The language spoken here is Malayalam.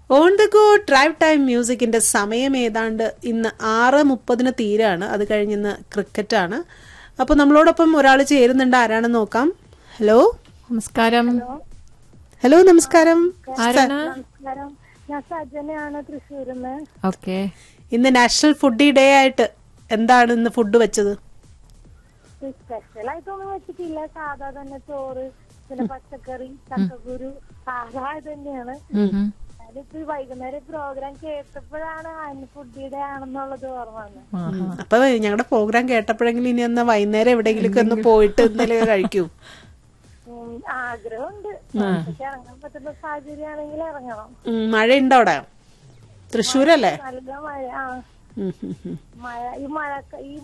On the go drive time മ്യൂസിക്കിന്റെ സമയം ഏതാണ്ട് ഇന്ന് ആറ് മുപ്പതിന് തീരാണ് അത് കഴിഞ്ഞ് ഇന്ന് ക്രിക്കറ്റാണ് അപ്പൊ നമ്മളോടൊപ്പം ഒരാൾ ചേരുന്നുണ്ട് ആരാണെന്ന് നോക്കാം ഹലോ നമസ്കാരം ഹലോ നമസ്കാരം ആരാണ് നമസ്കാരം ഞാൻ സജനയാണ് തൃശ്ശൂരിന്ന് ഓക്കെ ഇന്ന് നാഷണൽ ഫുഡി ഡേ ആയിട്ട് എന്താണ് ഇന്ന് ഫുഡ് വെച്ചത് സ്പെഷ്യൽ ആയിട്ടൊന്നും വെച്ചിട്ടില്ല സാധാ തന്നെ ചോറ് പിന്നെ പച്ചക്കറി ചക്കക്കുരു സാധാ ഇത് തന്നെയാണ് ഞാനിപ്പോ ഈ വൈകുന്നേരം പ്രോഗ്രാം കേട്ടപ്പോഴാണ് ഫുഡിയുടെ ആണെന്നുള്ളത് ഓർമ്മ വന്നത് അപ്പൊ ഞങ്ങളുടെ പ്രോഗ്രാം കേട്ടപ്പോഴെങ്കിലും ഇനി എന്നാ വൈകുന്നേരം എവിടെയെങ്കിലും ഒന്ന് പോയിട്ട് ഇന്നലെ കഴിക്കൂ ഉം, ആഗ്രഹമുണ്ട് പക്ഷെ ഇറങ്ങാൻ പറ്റുന്ന സാഹചര്യമാണെങ്കിൽ ഇറങ്ങണം ഉം, മഴയുണ്ടോ അവിടെ തൃശ്ശൂരല്ലേ നല്ല മഴ ആ ഉം, ഉം, ഉം. മഴ ഈ മഴ ഈ